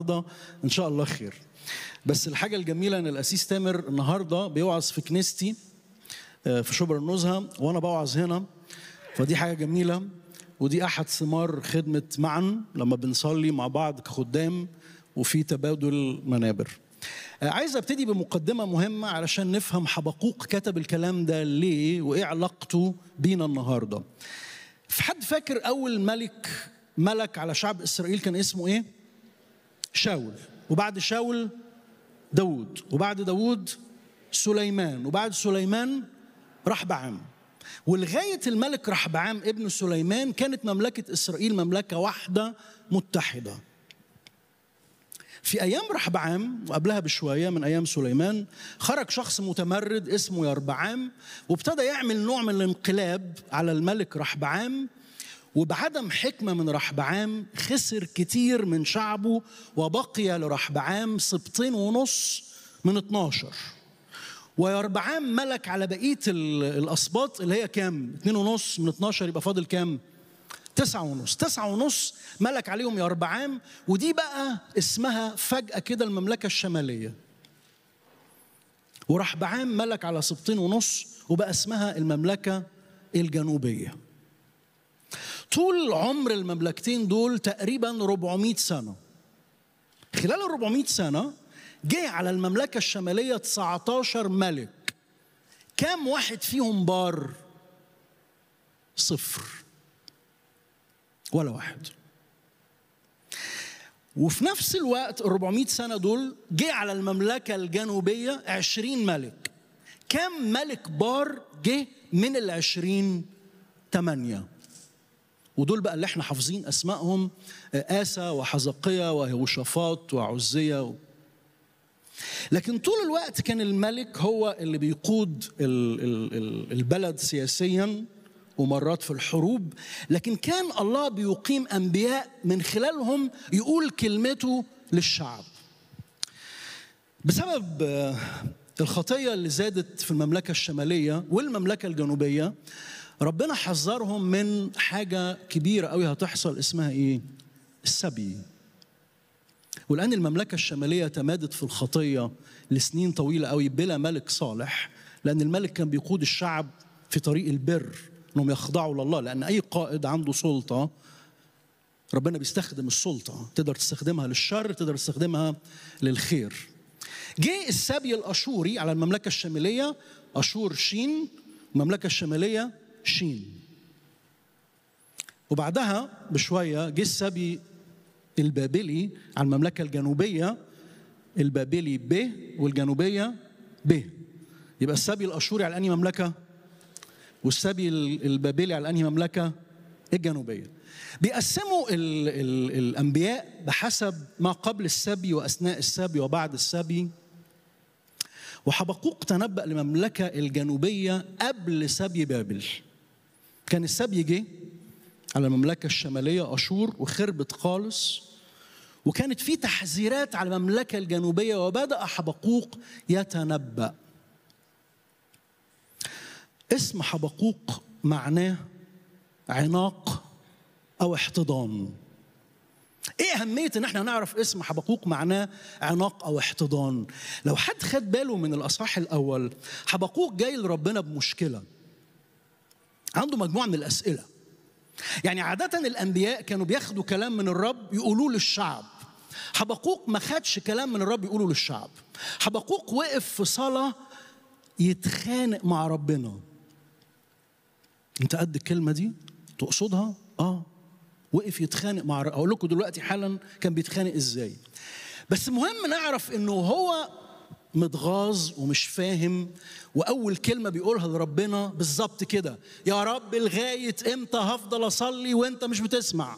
النهارده ان شاء الله خير بس الحاجه الجميله ان الاسيس تامر النهارده بيوعظ في كنيستي آه، في شبرا النزهه وانا بوعظ هنا فدي حاجه جميله ودي احد ثمار خدمه معا لما بنصلي مع بعض كخدام وفي تبادل منابر آه، عايز ابتدي بمقدمه مهمه علشان نفهم حبقوق كتب الكلام ده ليه وايه علاقته بينا النهارده في حد فاكر اول ملك ملك على شعب اسرائيل كان اسمه ايه شاول وبعد شاول داود وبعد داود سليمان وبعد سليمان رحبعام ولغاية الملك رحبعام ابن سليمان كانت مملكة إسرائيل مملكة واحدة متحدة في أيام رحبعام وقبلها بشوية من أيام سليمان خرج شخص متمرد اسمه يربعام وابتدى يعمل نوع من الانقلاب على الملك رحبعام وبعدم حكمة من رحبعام خسر كتير من شعبه وبقي لرحبعام سبطين ونص من 12 ويربعام ملك على بقية ال- الأسباط اللي هي كام؟ اتنين ونص من 12 يبقى فاضل كام؟ تسعة ونص تسعة ونص ملك عليهم يربعام ودي بقى اسمها فجأة كده المملكة الشمالية ورحبعام ملك على سبطين ونص وبقى اسمها المملكة الجنوبية طول عمر المملكتين دول تقريبا 400 سنة خلال ال 400 سنة جه على المملكة الشمالية 19 ملك كام واحد فيهم بار؟ صفر ولا واحد وفي نفس الوقت ال 400 سنة دول جه على المملكة الجنوبية 20 ملك كام ملك بار جه من ال 20 ثمانية ودول بقى اللي احنا حافظين اسمائهم آسى وحزقية وهوشافاط وعزية و... لكن طول الوقت كان الملك هو اللي بيقود ال- ال- ال- البلد سياسيا ومرات في الحروب لكن كان الله بيقيم انبياء من خلالهم يقول كلمته للشعب بسبب آه، الخطيه اللي زادت في المملكه الشماليه والمملكه الجنوبيه ربنا حذرهم من حاجه كبيره قوي هتحصل اسمها ايه السبي والآن المملكة الشمالية تمادت في الخطية لسنين طويلة قوي بلا ملك صالح لأن الملك كان بيقود الشعب في طريق البر انهم يخضعوا لله لان اي قائد عنده سلطه ربنا بيستخدم السلطه تقدر تستخدمها للشر تقدر تستخدمها للخير جه السبي الاشوري على المملكه الشماليه اشور شين المملكه الشماليه شين وبعدها بشويه جه السبي البابلي على المملكه الجنوبيه البابلي ب والجنوبيه ب يبقى السبي الاشوري على انهي مملكه والسبي البابلي على انهي مملكه الجنوبيه بيقسموا ال ال الانبياء بحسب ما قبل السبي واثناء السبي وبعد السبي وحبقوق تنبأ للمملكة الجنوبية قبل سبي بابل كان السبي جه على المملكة الشمالية أشور وخربت خالص وكانت في تحذيرات على المملكة الجنوبية وبدأ حبقوق يتنبأ اسم حبقوق معناه عناق او احتضان ايه اهميه ان احنا نعرف اسم حبقوق معناه عناق او احتضان لو حد خد باله من الاصحاح الاول حبقوق جاي لربنا بمشكله عنده مجموعه من الاسئله يعني عاده الانبياء كانوا بياخدوا كلام من الرب يقولوه للشعب حبقوق ما خدش كلام من الرب يقوله للشعب حبقوق وقف في صلاه يتخانق مع ربنا انت قد الكلمه دي تقصدها اه وقف يتخانق مع اقول لكم دلوقتي حالا كان بيتخانق ازاي بس مهم نعرف انه هو متغاظ ومش فاهم واول كلمه بيقولها لربنا بالظبط كده يا رب لغايه امتى هفضل اصلي وانت مش بتسمع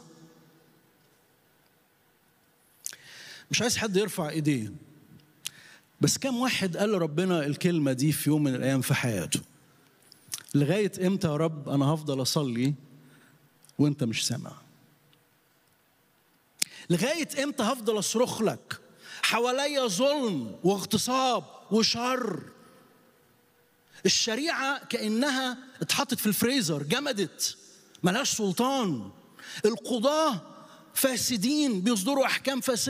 مش عايز حد يرفع ايديه بس كم واحد قال لربنا الكلمه دي في يوم من الايام في حياته لغايه امتى يا رب انا هفضل اصلي وانت مش سامع لغايه امتى هفضل اصرخ لك حواليا ظلم واغتصاب وشر الشريعه كانها اتحطت في الفريزر جمدت ملهاش سلطان القضاه فاسدين بيصدروا احكام فاسده